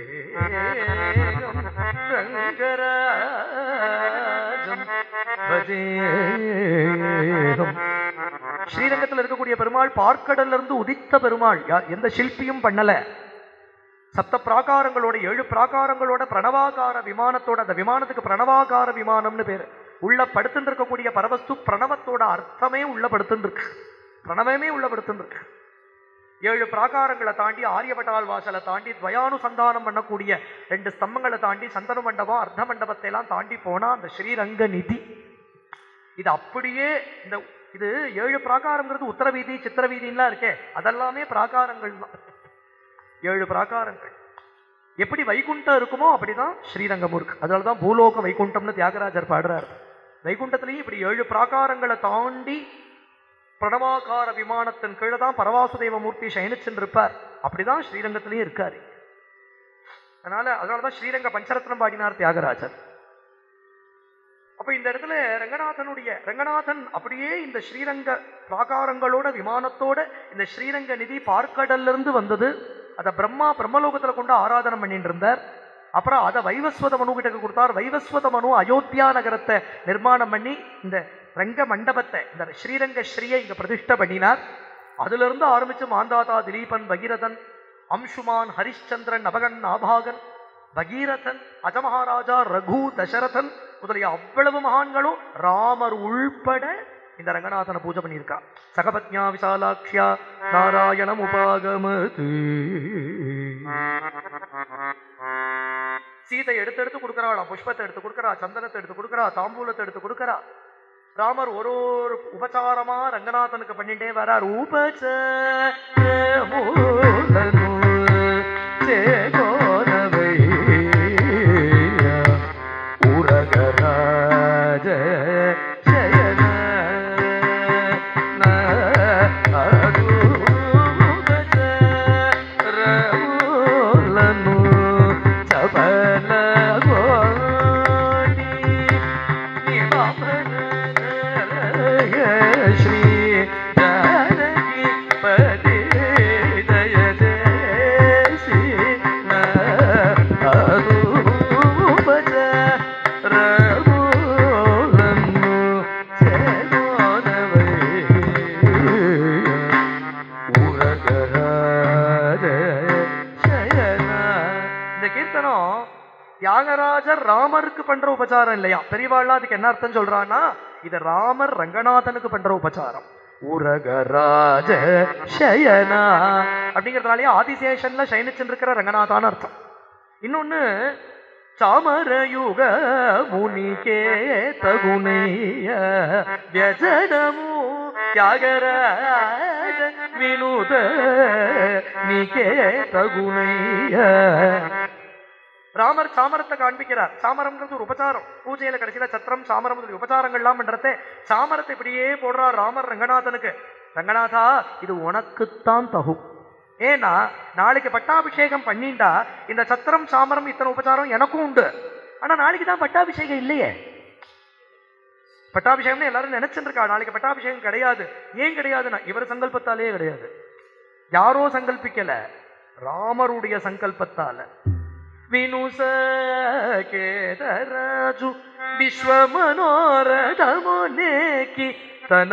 ரங்கராஜம் பஜேகம் ஸ்ரீரங்கத்தில் இருக்கக்கூடிய பெருமாள் பார்க்கடல்ல இருந்து உதித்த பெருமாள் யா- எந்த சிற்பியும் பண்ணல சப்த பிராகாரங்களோட ஏழு பிராகாரங்களோட பிரணவாகார விமானத்தோட அந்த விமானத்துக்கு பிரணவாகார விமானம்னு பேரு உள்ள படுத்துட்டு இருக்கக்கூடிய பரவஸ்து பிரணவத்தோட அர்த்தமே உள்ள படுத்துட்டு இருக்கு பிரணவமே உள்ள படுத்துட்டு இருக்கு ஏழு பிராகாரங்களை தாண்டி ஆரியபட்டால் வாசலை தாண்டி துவயானுசந்தானம் பண்ணக்கூடிய ரெண்டு ஸ்தம்பங்களை தாண்டி சந்தன மண்டபம் அர்த்த மண்டபத்தை எல்லாம் தாண்டி போனா அந்த ஸ்ரீரங்க நிதி இது அப்படியே இந்த இது ஏழு பிராகாரங்கிறது உத்தர வீதி சித்திர வீதின்லாம் இருக்கே அதெல்லாமே பிராகாரங்கள் தான் ஏழு பிராகாரங்கள் எப்படி வைகுண்டம் இருக்குமோ அப்படிதான் ஸ்ரீரங்கம் இருக்கு அதனால தான் பூலோக வைகுண்டம்னு தியாகராஜர் பாடுறார் வைகுண்டத்திலையும் இப்படி ஏழு பிராகாரங்களை தாண்டி பிரணவாகார விமானத்தின் கீழே தான் பரவாசுதேவ மூர்த்தி சயனிச்சுன்னு இருப்பார் அப்படிதான் ஸ்ரீரங்கத்திலையும் இருக்காரு அதனால அதனாலதான் ஸ்ரீரங்க பஞ்சரத்னம் பாடினார் தியாகராஜர் அப்ப இந்த இடத்துல ரங்கநாதனுடைய ரங்கநாதன் அப்படியே இந்த ஸ்ரீரங்க பிராகாரங்களோட விமானத்தோட இந்த ஸ்ரீரங்க நிதி பார்க்கடல்ல இருந்து வந்தது அதை பிரம்மா பிரம்மலோகத்துல கொண்டு ஆராதனை பண்ணிட்டு இருந்தார் அப்புறம் அதை வைவஸ்வத மனு கிட்ட கொடுத்தார் வைவஸ்வத மனு அயோத்தியா நகரத்தை நிர்மாணம் பண்ணி இந்த ரங்க மண்டபத்தை இந்த ஸ்ரீரங்க ஸ்ரீயை இங்க பிரதிஷ்டை பண்ணினார் அதுல இருந்து ஆரம்பிச்சு மாந்தாதா திலீபன் பகீரதன் அம்சுமான் ஹரிಶ್ಚಂದ್ரன் அபகன் நாபாகன் பகீரதன் அஜமகாராஜா ரகு தசரதன் முதலிய அவ்வளவு மகான்களும் ராமர் உள்பட இந்த ரங்கநாதனை பூஜை பண்ணியிருக்கா சகபத்ஞா விசாலாட்சியா நாராயணம் உபாகமது சீதை எடுத்து எடுத்து கொடுக்கறாளாம் புஷ்பத்தை எடுத்து கொடுக்கறா சந்தனத்தை எடுத்து கொடுக்கறா தாம்பூலத்தை எடுத்து கொடுக்கறா ராமர் ஒரு ஒரு உபசாரமா ரங்கநாதனுக்கு பண்ணிட்டே வரார் உபசாரமூலனு சேகோனவை உரகராஜ ஜயன ரமூலனு சபல கோடி ஸ்ரீ ஜானகி பதி ஜய ஜெயசி அதூபஜ ரமூலன்னு சேனோனவை உரகராஜ சயனா இந்த கீர்த்தனம் தியாகராஜர் ராமருக்கு பண்ற உபச்சாரம் இல்லையா பெரியவாள்லாம் அதுக்கு என்ன அர்த்தம் சொல்றான்னா இது ராமர் ரங்கநாதனுக்கு பண்ற உபச்சாரம் உரகராஜ சயனா அப்படிங்கிறதுனாலயே ஆதிசேஷன்ல சயனிச்சுன்னு இருக்கிற ரங்கநாதான்னு அர்த்தம் இன்னொன்னு చామరయుగ మునికే తగునయ్య వ్యజనము త్యాగరాజ వినుద నీకే తగునయ్య ராமர் சாமரத்தை காண்பிக்கிறார் சாமரம்ங்கிறது ஒரு உபச்சாரம் பூஜையில கடைசியில சத்திரம் சாமரம் முதலிய உபச்சாரங்கள்லாம் பண்றதே சாமரத்தை இப்படியே போடுறார் ராமர் ரங்கநாதனுக்கு ரங்கநாதா இது உனக்குத்தான் தகும் ஏன்னா நாளைக்கு பட்டாபிஷேகம் பண்ணிண்டா இந்த சத்திரம் சாமரம் இத்தனை உபச்சாரம் எனக்கும் உண்டு ஆனா நாளைக்கு தான் பட்டாபிஷேகம் இல்லையே பட்டாபிஷேகம்னு எல்லாரும் நினைச்சுட்டு இருக்கா நாளைக்கு பட்டாபிஷேகம் கிடையாது ஏன் கிடையாதுன்னா இவர் சங்கல்பத்தாலே கிடையாது யாரோ சங்கல்பிக்கல ராமருடைய சங்கல்பத்தால వినుస కేతరాజు విశ్వమనోరథమునేకి తన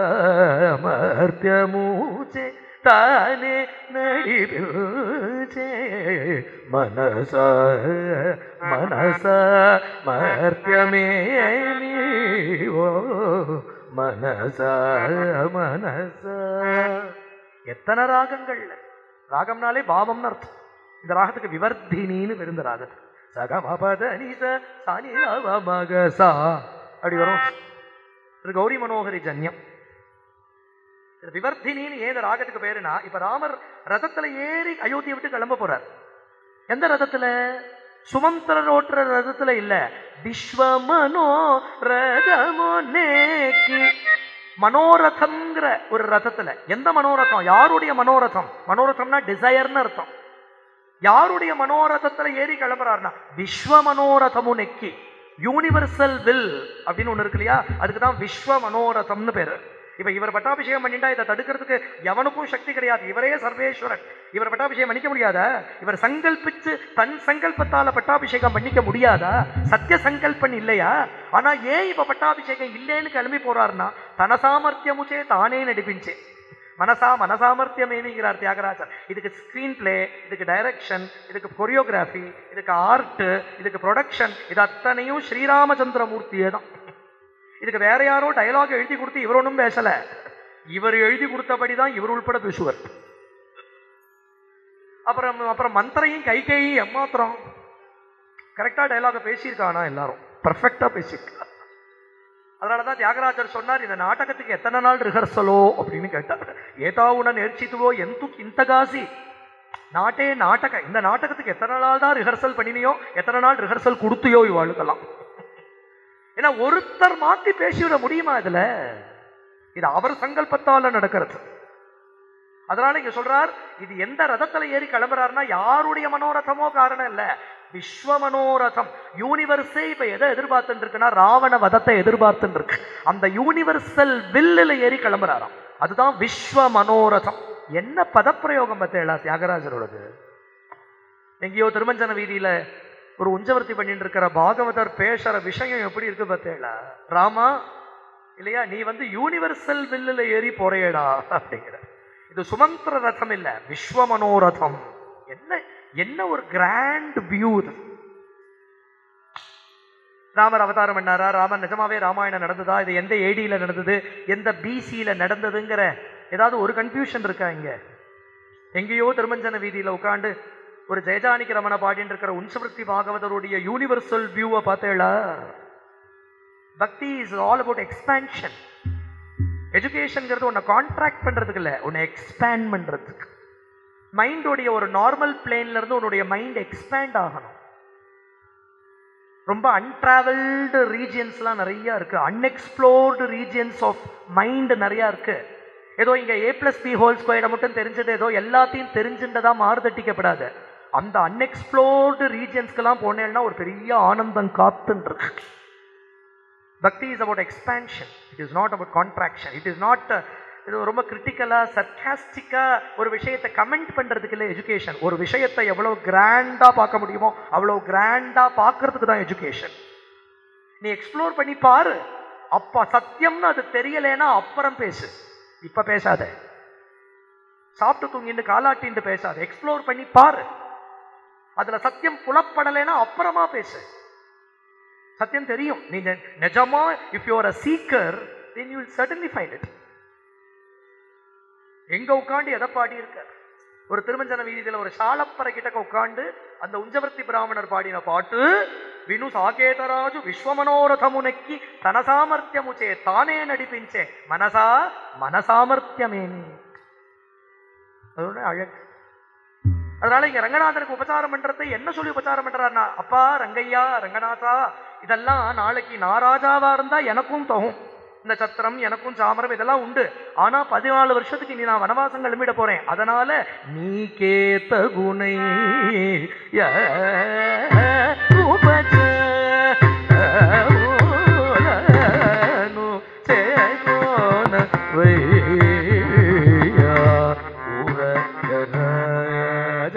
సమర్థ్యముచే తానే నడిపించే మనస మనస మర్త్యమే నీవో మనస మనస எத்தனை ராகங்கள்ல ராகம்னாலே பாவம்னு அர்த்தம் இந்த ராகத்துக்கு விவர்த்தினின்னு பேரு இந்த ராகத்துக்கு சகமபத நிச சனி ரவ மகசா அப்படி வரும் இது கௌரி மனோகரி ஜன்யம் இது விவர்த்தினின்னு ஏன் இந்த ராகத்துக்கு பேருனா இப்ப ராமர் ரதத்துல ஏறி அயோத்தியை விட்டு கிளம்ப போறார் எந்த ரதத்துல சுமந்திரர் ஓட்டுற ரதத்துல இல்ல விஸ்வமனோ ரதமோ நேக்கி மனோரதம்ங்கிற ஒரு ரதத்துல எந்த மனோரதம் யாருடைய மனோரதம் மனோரதம்னா டிசையர்னு அர்த்தம் யாருடைய மனோரதத்துல ஏறி கிளம்புறாருன்னா விஸ்வ மனோரதமு நெக்கி யூனிவர்சல் வில் அப்படின்னு ஒண்ணு இருக்கு இல்லையா அதுக்கு தான் விஸ்வ மனோரதம்னு பேரு இப்ப இவர் பட்டாபிஷேகம் பண்ணிட்டா இதை தடுக்கிறதுக்கு எவனுக்கும் சக்தி கிடையாது இவரே சர்வேஸ்வரன் இவர் பட்டாபிஷேகம் பண்ணிக்க முடியாதா இவர் சங்கல்பிச்சு தன் சங்கல்பத்தால பட்டாபிஷேகம் பண்ணிக்க முடியாதா சத்திய சங்கல்பன் இல்லையா ஆனா ஏன் இப்ப பட்டாபிஷேகம் இல்லைன்னு கிளம்பி போறாருன்னா தன சாமர்த்தியமுச்சே தானே நடிப்பிஞ்சே மனசா மனசாமர்த்தியமேவிங்கிறார் தியாகராஜர் இதுக்கு ஸ்க்ரீன் பிளே இதுக்கு டைரக்ஷன் இதுக்கு கொரியோகிராஃபி இதுக்கு ஆர்ட் இதுக்கு ப்ரொடக்ஷன் இது அத்தனையும் ஸ்ரீராமச்சந்திரமூர்த்தியே தான் இதுக்கு வேற யாரோ டயலாக் எழுதி கொடுத்து இவர் ஒன்றும் பேசல இவர் எழுதி கொடுத்தபடி தான் இவர் உள்பட பேசுவார் அப்புறம் அப்புறம் மந்திரையும் கை கையும் எம்மாத்திரம் கரெக்டா டயலாக பேசியிருக்கானா எல்லாரும் பர்ஃபெக்டா பேசியிருக்கா அதனாலதான் தியாகராஜர் சொன்னார் இந்த நாடகத்துக்கு எத்தனை நாள் ரிஹர்சலோ அப்படின்னு கேட்டார் ஏதாவுன நேர்ச்சித்துவோ எந்து இந்தகாசி நாட்டே நாடக இந்த நாடகத்துக்கு எத்தனை நாள் தான் ரிஹர்சல் பண்ணினியோ எத்தனை நாள் ரிஹர்சல் கொடுத்தியோ இவாளுக்கெல்லாம் ஏன்னா ஒருத்தர் மாத்தி பேசிவிட முடியுமா இதுல இது அவர் சங்கல்பத்தால நடக்கிறது அதனால இங்க சொல்றார் இது எந்த ரதத்துல ஏறி கிளம்புறாருன்னா யாருடைய மனோரதமோ காரணம் இல்ல விஸ்வ மனோரதம் யூனிவர்ஸே இப்ப எதை எதிர்பார்த்துட்டு இருக்குன்னா ராவண வதத்தை எதிர்பார்த்துட்டு இருக்கு அந்த யூனிவர்சல் வில்லுல ஏறி கிளம்புறாராம் அதுதான் விஸ்வ மனோரதம் என்ன பதப்பிரயோகம் பார்த்தேளா தியாகராஜரோடது எங்கேயோ திருமஞ்சன வீதியில ஒரு உஞ்சவர்த்தி பண்ணிட்டு இருக்கிற பாகவதர் பேசுற விஷயம் எப்படி இருக்கு பார்த்தேளா ராமா இல்லையா நீ வந்து யூனிவர்சல் வில்லுல ஏறி போறேடா அப்படிங்கிற இது சுமந்திர ரதம் இல்ல விஸ்வ மனோரதம் என்ன என்ன ஒரு கிராண்ட் வியூ இது ராமர் அவதாரம் பண்ணாரா ராமர் நிஜமாவே ராமாயணம் நடந்ததா இது எந்த ஏடியில நடந்தது எந்த பிசியில நடந்ததுங்கிற ஏதாவது ஒரு கன்ஃபியூஷன் இருக்கா இங்க எங்கேயோ திருமஞ்சன வீதியில உட்காந்து ஒரு ஜெயஜானிக்கு ரமண பாடின்னு இருக்கிற உன்சவருத்தி பாகவதருடைய யூனிவர்சல் வியூவை பார்த்தேளா bhakti is all about expansion எஜுகேஷன்ங்கிறது உன்னை கான்ட்ராக்ட் பண்றதுக்கு இல்லை உன்னை எக்ஸ்பேண்ட் பண்றதுக்கு மைண்டோடைய ஒரு நார்மல் பிளேன்ல இருந்து உன்னுடைய மைண்ட் எக்ஸ்பேண்ட் ஆகணும் ரொம்ப அன்டிராவல்டு ரீஜியன்ஸ்லாம் நிறைய இருக்கு அன்எக்ஸ்ப்ளோர்டு ரீஜியன்ஸ் ஆஃப் மைண்ட் நிறைய இருக்கு ஏதோ இங்க ஏ பிளஸ் பி ஹோல் ஸ்கொயரை மட்டும் தெரிஞ்சது ஏதோ எல்லாத்தையும் தெரிஞ்சுட்டதா மாறுதட்டிக்கப்படாது அந்த அன்எக்ஸ்ப்ளோர்டு ரீஜியன்ஸ்க்கெல்லாம் போனேன்னா ஒரு பெரிய ஆனந்தம் காத்துன்னு இருக்கு bhakti is about expansion it is not about contraction it is not இது ரொம்ப கிரிட்டிக்கலா சர்க்காஸ்டிக்கா ஒரு விஷயத்தை கமெண்ட் பண்றதுக்கு இல்லை எஜுகேஷன் ஒரு விஷயத்தை எவ்வளவு கிராண்டா பார்க்க முடியுமோ அவ்வளவு கிராண்டா பார்க்கறதுக்கு தான் எஜுகேஷன் நீ எக்ஸ்ப்ளோர் பண்ணி பாரு அப்பா சத்தியம்னு அது தெரியலைன்னா அப்புறம் பேசு இப்ப பேசாத சாப்பிட்டு தூங்கிட்டு காலாட்டின்னு பேசாத எக்ஸ்ப்ளோர் பண்ணி பாரு அதுல சத்தியம் புலப்படலைன்னா அப்புறமா பேசு சத்தியம் தெரியும் நீ நெ- நிஜமா if you are a seeker then you will suddenly find it எங்க உட்காந்து எதை பாடி இருக்க ஒரு திருமஞ்சன வீதியில ஒரு சாலப்பறை கிட்டக்க உட்கார்ந்து அந்த உஞ்சவர்த்தி பிராமணர் பாடின பாட்டு విను సాకేతరాజు విశ్వమనోరథమునెక్కి తన సామర్థ్యముచే తానే నడిపించే మనసా మన సామర్థ్యమేమి அதோட அழகு அதனால இங்க ரங்கநாதனுக்கு உபச்சாரம் பண்றது என்ன சொல்லி உபச்சாரம் பண்றாருன்னா அப்பா ரங்கையா ரங்கநாதா இதெல்லாம் நாளைக்கு நான் ராஜாவா இருந்தா எனக்கும் தகும் இந்த சத்திரம் எனக்கும் சாமரம் இதெல்லாம் உண்டு ஆனா பதினாலு வருஷத்துக்கு இனி நான் வனவாசம் கிளம்பிட போறேன் அதனால நீ கேத்த குணை ய உபஜனு சேகோன வையா உரகராஜ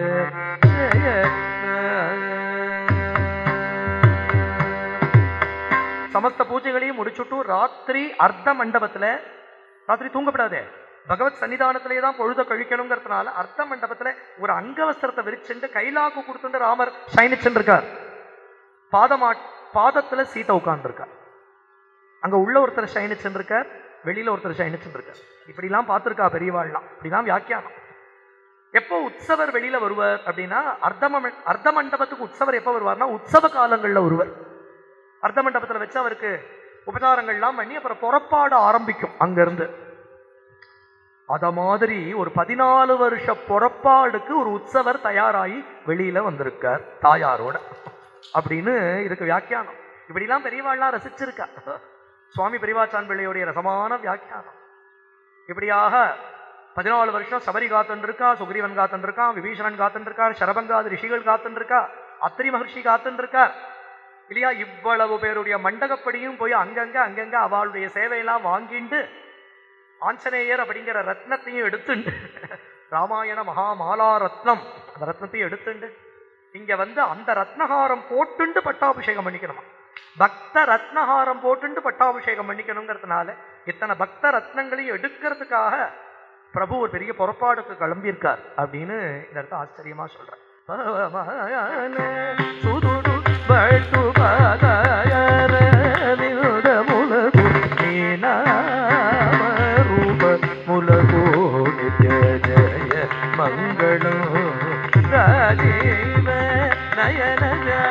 சமஸ்த பூஜைகளையும் முடிச்சுட்டு ராத்திரி அர்த்த மண்டபத்துல ராத்திரி தூங்கப்படாதே பகவத் சன்னிதானத்திலே தான் பொழுத கழிக்கணுங்கிறதுனால அர்த்த மண்டபத்துல ஒரு அங்கவஸ்திரத்தை விரிச்சுண்டு கைலாக்கு கொடுத்துட்டு ராமர் சயனிச்சுட்டு இருக்கார் பாதமா பாதத்துல சீதை உட்கார்ந்துருக்கார் அங்க உள்ள ஒருத்தர் சயனிச்சுட்டு இருக்கார் வெளியில ஒருத்தர் சயனிச்சுட்டு இருக்கார் இப்படிலாம் பார்த்திருக்கா பெரியவாள்லாம் இப்படிதான் வியாக்கியானம் எப்போ உற்சவர் வெளியில வருவார் அப்படின்னா அர்த்த அர்த்த மண்டபத்துக்கு உற்சவர் எப்போ வருவார்னா உற்சவ காலங்கள்ல வருவர் அர்த்த மண்டபத்துல வச்சு அவருக்கு உபச்சாரங்கள்லாம் பண்ணி அப்புறம் புறப்பாடு ஆரம்பிக்கும் அங்கிருந்து அத மாதிரி ஒரு பதினாலு வருஷ புறப்பாடுக்கு ஒரு உற்சவர் தயாராகி வெளியில வந்திருக்கார் தாயாரோட அப்படின்னு இதுக்கு வியாக்கியானம் இப்படிலாம் பெரியவாள்லாம் ரசிச்சிருக்கா சுவாமி பெரியவாச்சான் பிள்ளையுடைய ரசமான வியாக்கியானம் இப்படியாக பதினாலு வருஷம் சபரி காத்துன்னு இருக்கா சுக்ரீவன் காத்துன்னு இருக்கான் விபீஷணன் காத்துன்னு இருக்கார் சரபங்காது ரிஷிகள் காத்துன்னு இருக்கா அத்திரி மகர்ஷி காத்துன்னு இருக்கார் இல்லையா இவ்வளவு பேருடைய மண்டகப்படியும் போய் அங்கங்க அங்கங்க அவளுடைய சேவையெல்லாம் வாங்கிண்டு ஆஞ்சநேயர் அப்படிங்கிற ரத்னத்தையும் எடுத்துண்டு ராமாயண மகாமாலா ரத்னம் அந்த ரத்னத்தையும் எடுத்துண்டு இங்க வந்து அந்த ரத்னஹாரம் போட்டுண்டு பட்டாபிஷேகம் பண்ணிக்கணுமா பக்த ரத்னஹாரம் போட்டுண்டு பட்டாபிஷேகம் பண்ணிக்கணுங்கிறதுனால இத்தனை பக்த ரத்னங்களையும் எடுக்கிறதுக்காக பிரபு ஒரு பெரிய புறப்பாடுக்கு கிளம்பியிருக்கார் அப்படின்னு இந்த இடத்த ஆச்சரியமா சொல்றேன் பவமான சுதுடு பட்டு பதயர வினுத முலகு நீனாம ரூப முலகு நித்ய ஜய மங்களம் ராஜீவ நயன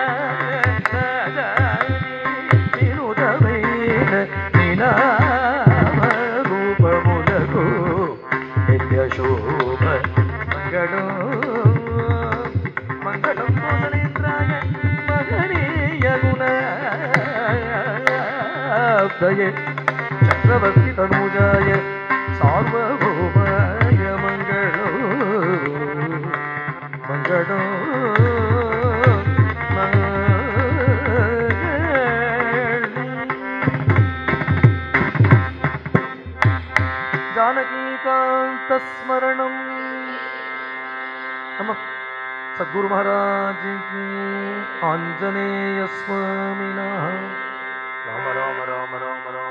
வினுதமைன நீனாம ரூப முலகு நித்ய சோப மங்களம் மங்களம் மோதனேந்திராய மகனீய குணாப்தயே சக்கரவர்த்தி தனுஜாய சார்வபௌமாய மங்களம் மங்களம் जानकीकान्तस्मरणम् नमः सद्गुरु महाराज की आञ्जनेय स्वामिनः राम राम राम राम राम